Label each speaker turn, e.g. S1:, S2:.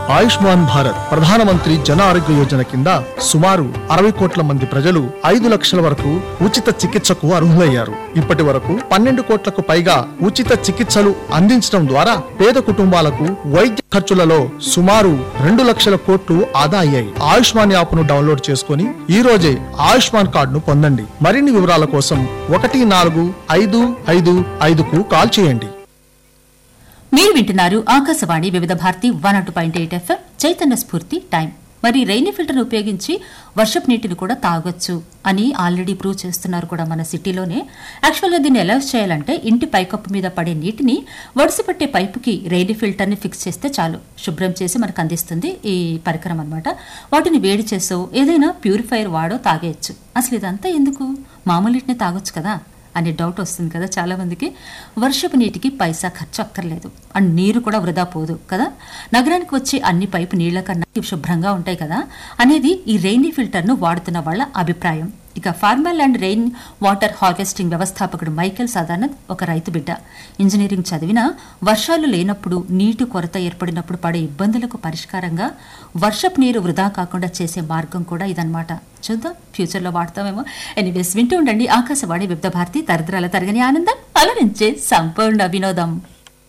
S1: ఆయుష్మాన్ భారత్ ప్రధానమంత్రి జన ఆరోగ్య యోజన కింద సుమారు అరవై కోట్ల మంది ప్రజలు ఐదు లక్షల వరకు ఉచిత చికిత్సకు అర్హులయ్యారు ఇప్పటి వరకు పన్నెండు కోట్లకు పైగా ఉచిత చికిత్సలు అందించడం ద్వారా పేద కుటుంబాలకు వైద్య ఖర్చులలో సుమారు రెండు లక్షల కోట్లు ఆదా అయ్యాయి ఆయుష్మాన్ యాప్ ను డౌన్లోడ్ చేసుకుని ఈ రోజే ఆయుష్మాన్ కార్డును పొందండి మరిన్ని వివరాల కోసం ఒకటి నాలుగు ఐదు ఐదు ఐదుకు కాల్ చేయండి
S2: మీరు వింటున్నారు Akashvani Vividh Bharati one at point eight FM Chaitanya Spoorthi time మరి రెయినీ ఫిల్టర్ ఉపయోగించి వర్షపు నీటిని కూడా తాగొచ్చు అని ఆల్రెడీ ప్రూవ్ చేస్తున్నారు కూడా మన సిటీలోనే యాక్చువల్గా దీన్ని ఎలా చేయాలంటే ఇంటి పైకప్పు మీద పడే నీటిని వడిసిపట్టే పైపుకి రెయినీ ఫిల్టర్ని ఫిక్స్ చేస్తే చాలు శుభ్రం చేసి మనకు అందిస్తుంది ఈ పరికరం అన్నమాట వాటిని వేడి చేసో ఏదైనా ప్యూరిఫైయర్ వాడో తాగేయచ్చు అసలు ఇదంతా ఎందుకు మామూలు నీటిని తాగొచ్చు కదా అనే డౌట్ వస్తుంది కదా చాలా మందికి వర్షపు నీటికి పైసా ఖర్చు అక్కర్లేదు అండ్ నీరు కూడా వృధా పోదు కదా నగరానికి వచ్చే అన్ని పైపు నీళ్ల కన్నా ఇవి శుభ్రంగా ఉంటాయి కదా అనేది ఈ రెయినీ ఫిల్టర్ను వాడుతున్న వాళ్ళ అభిప్రాయం ఇక formal and rain water harvesting వ్యవస్థాపకుడు మైకేల్ సదానంద్ ఒక రైతు బిడ్డ ఇంజనీరింగ్ చదివినా వర్షాలు లేనప్పుడు నీటి కొరత ఏర్పడినప్పుడు పడే ఇబ్బందులకు పరిష్కారంగా వర్షపు నీరు వృధా కాకుండా చేసే మార్గం కూడా ఇదన్నమాట చూద్దాం ఫ్యూచర్లో వాడతామేమో ఎనీవేస్ వింటూ ఉండండి ఆకాశవాణి వివిధ భారతి తరతరాల తరగని ఆనందం అలరించే సంపూర్ణ వినోదం